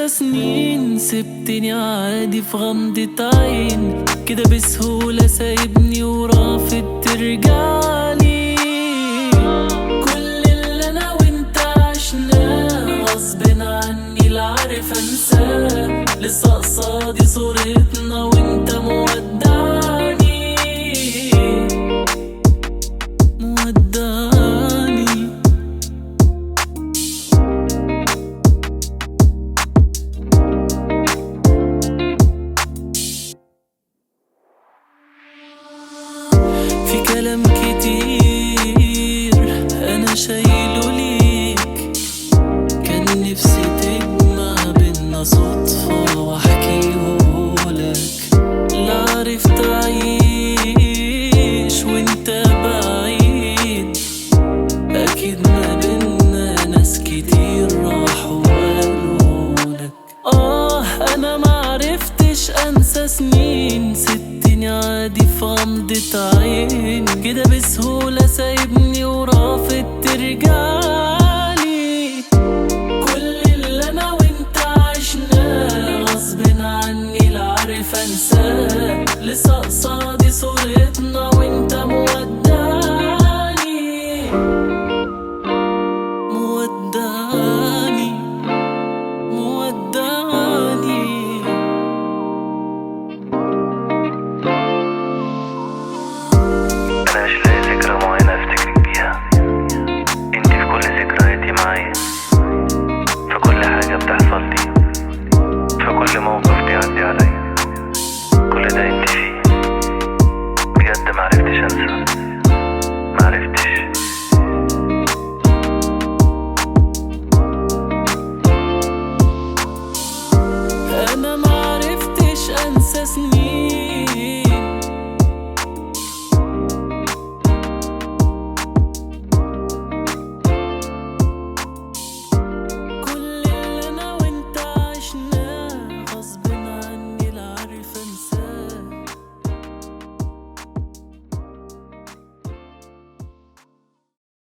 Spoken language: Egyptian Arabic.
سنين سبتني عادي في غمضة عين كده بسهولة سايبني ورافض ترجعلي كل اللي انا وانت عشناه غصب عني لا عارف انساه لسه قصادي صورتنا وانت مودعني مودعني في كلام كتير انا شايله ليك كان نفسي تجمع بينا صدفة واحكيهولك لا عرفت اعيش وانت بعيد اكيد ما بينا ناس كتير راحوا قالولك اه انا معرفتش انسى سنين ستني عادي في غمضة عين كده بسهولة سايبني ورافض ترجعلي كل اللي انا وانت عشناه غصب عني لا عارف انساه لسه قصادي صورتنا وانت مودعني مودعني مودعني انا مش لاقي ذكرى معينة افتكرك بيها انت في كل ذكرياتي معايا في كل حاجة بتحصل لي في كل موقف بيعدي عليا كل ده انت فيه بجد معرفتش انسى